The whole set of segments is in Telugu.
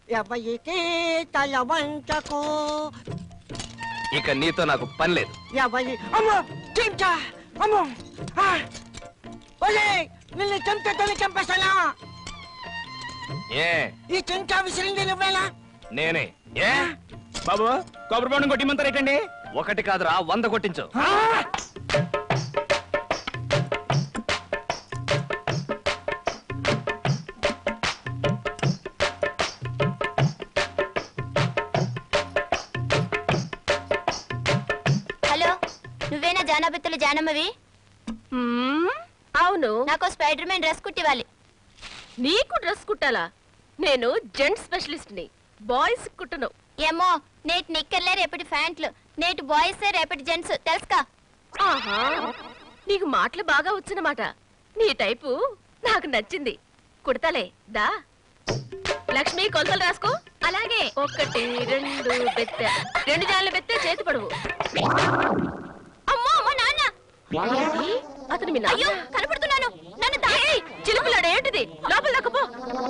ఎవరికి తల వంచకు ఇక నీతో నాకు పని లేదు ఎవరి అమ్మో చెంచా అమ్మో ఆ! ఒలే నిన్ను చెంచతోనే చంపేస్తానా ఏ ఈ చెంచా విసిరింది నువ్వేనా నేనే ఏ బాబు కొబ్బరి బొండం కొట్టిమంటారేటండి ఒకటి కాదురా వంద కొట్టించు ఆ! హలో నువ్వేనా జానాబెత్తులు జానమ్మవి మ్మ్, అవును నాకు స్పైడర్ మ్యాన్ డ్రెస్ కుట్టివ్వాలి నీకు డ్రెస్ కుట్టాలా నేను జెంట్స్ స్పెషలిస్ట్ ని బాయ్స్ కుట్టను ఏమో నేటి నిక్కర్లే రేపటి ప్యాంట్లు నేటి బాయ్స్ రేపటి జెంట్స్ తెలుసుకా ఆహా నీకు మాటలు బాగా వచ్చినమాట నీ టైపు నాకు నచ్చింది కుడతాలే దా లక్ష్మి కొలతలు రాసుకో అలాగే ఒకటి రెండు బెత్త రెండు జాన్ల బెత్తే చేతి పడువు అమ్మో అమ్మో నాన్న ఏంటి? అతను మీ అయ్యో నాన్న కనపడుతున్నాను నన్ను దా- చిలుపులాడు ఏంటిది లోపల దక్కపో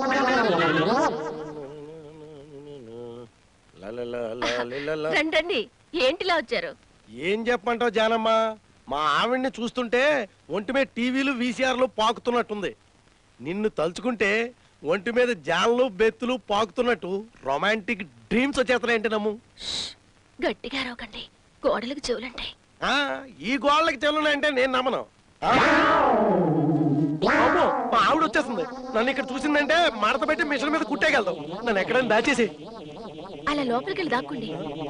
రండి రండి ఏంటిలా వచ్చారు ఏం చెప్పమంటావు జానమ్మ మా ఆవిడ్ని చూస్తుంటే ఒంటి మీద టీవీలు వీసీఆర్లు పాకుతున్నట్టుంది నిన్ను తలుచుకుంటే ఒంటి మీద జాన్లు బెత్తులు పాకుతున్నట్టు రొమాంటిక్ డ్రీమ్స్ వచ్చేస్తున్నాయంటే నమ్ము గట్టిగా రోకండి గోడలకు చెవులంటాయి ఆ, ఈ గోళ్ళకి చెల్లున్నాయంటే నేను నమ్మను ఆ? అమ్మో, మా ఆవిడ వచ్చేస్తుంది నన్ను ఇక్కడ చూసిందంటే మడత పెట్టి మిషన్ మీద కుట్టేయగలదు నన్ను ఎక్కడైనా దాచేసి అలా లోపలికి వెళ్ళి దాక్కోండి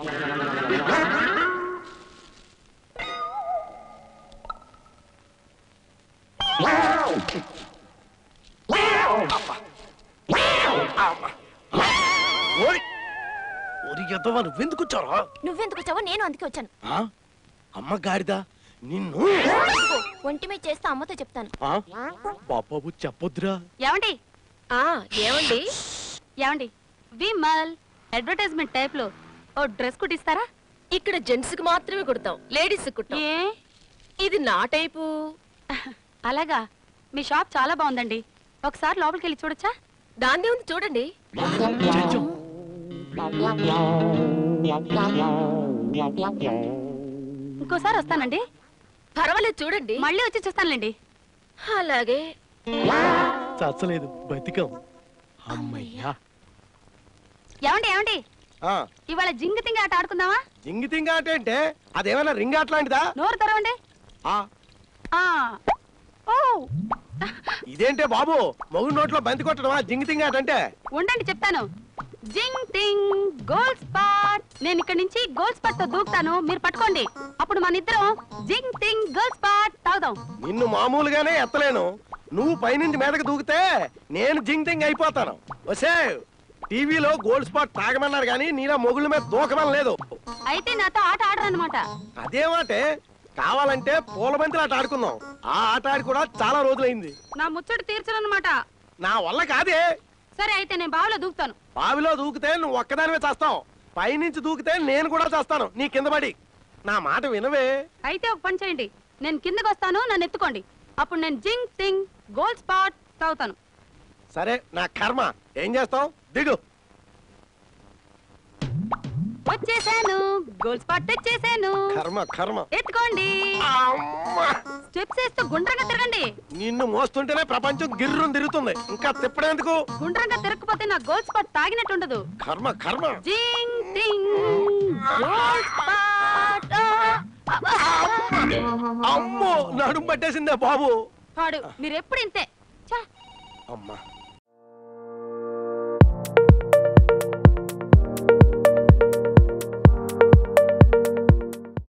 ఓరి ఓరి ఎద్దవా నువ్వెందుకు వచ్చారా నువ్వెందుకు వచ్చావో నేను అందుకే వచ్చాను ఆ? అమ్మ గాడిదా నిన్ను ఇదిగో, ఒంటి మీద చేస్తే అమ్మతో చెప్తాను ఆ? బాబాబు చెప్పొద్దురా ఏమండి ఆ ఏమండి ఏమండి విమల్ అడ్వర్టైజ్మెంట్ టైప్ లో ఓ డ్రెస్ కుట్టిస్తారా ఇక్కడ జెంట్స్ కి మాత్రమే కుడతాం లేడీస్ కుట్టాం ఏ ఇది నా టైపు అలాగా మీ షాప్ చాలా బాగుందండి ఒకసారి లోపలికి వెళ్ళి చూడొచ్చా దాందే ఉంది చూడండి చెంచు. ఇంకోసారి వస్తానండి పర్వాలేదు చూడండి మళ్ళీ వచ్చి చూస్తానులేండి అలాగే చచ్చలేదు బతికం అమ్మయ్యా ఏమండి ఏమండి ఆ, ఇవాళ జింగ తింగ ఆట ఆడుకుందామా జింగి తింగ అంటే అంటే అదేమైనా రింగ్ అట్లాంటిదా నోరు తెరవండి ఆ, ఆ ఓ ఇదేంటే బాబు మగుడు నోట్లో బంతి కొట్టడమా జింగి తింగ అంటే ఉండండి చెప్తాను జింగ్ టింగ్ గోల్ స్పాట్ నేను ఇక్కడ నుంచి గోల్ స్పాట్ తో దూకుతాను మీరు పట్టుకోండి అప్పుడు మన ఇద్దరం జింగ్ టింగ్ గోల్ స్పాట్ తాగుదాం నిన్ను మామూలుగానే ఎత్తలేను నువ్వు పైనుంచి మీదకి దూకితే నేను జింగ్ తింగ్ అయిపోతాను వసే టీవీలో గోల్డ్ స్పాట్ తాగమన్నారు కానీ నీలా మొగుళ్ళ మీద దూకమని లేదు అయితే నాతో ఆట ఆడరన్నమాట అదేమాటే కావాలంటే పూల బంతిని ఆట ఆడుకుందాం ఆ ఆట ఆడి కూడా చాలా రోజులైంది నా ముచ్చట తీర్చరన్నమాట నా వల్ల కాదే సరే అయితే నేను బావిలో దూకుతాను బావిలో దూకితే నువ్వు ఒక్కదానివే చేస్తావు పైనుంచి దూకితే నేను కూడా చేస్తాను నీ కింద పడి నా మాట వినవే అయితే ఒక పని చేయండి నేను కిందకి వస్తాను నన్ను ఎత్తుకోండి అప్పుడు నేను జింగ్ టింగ్ గోల్ స్పాట్ తాగుతాను సరే నా కర్మ ఏం చేస్తావు దిగు వచ్చేసాను గోల్ స్పాట్ తెచ్చేసాను కర్మ కర్మ ఎత్తుకోండి అమ్మా! స్టెప్స్ వేస్తూ గుండ్రంగా తిరగండి నిన్ను మోస్తుంటేనే ప్రపంచం గిర్రుని తిరుగుతుంది ఇంకా తిప్పడేందుకు గుండ్రంగా తిరగకపోతే నా గోల్ స్పాట్ తాగినట్టు ఉండదు కర్మ కర్మ జింగ్ టింగ్ గోల్ స్పాట్ అమ్మో నడుము పట్టేసిందే బాబు పాడు మీరు ఎప్పుడు ఇంతే ఛా, అమ్మా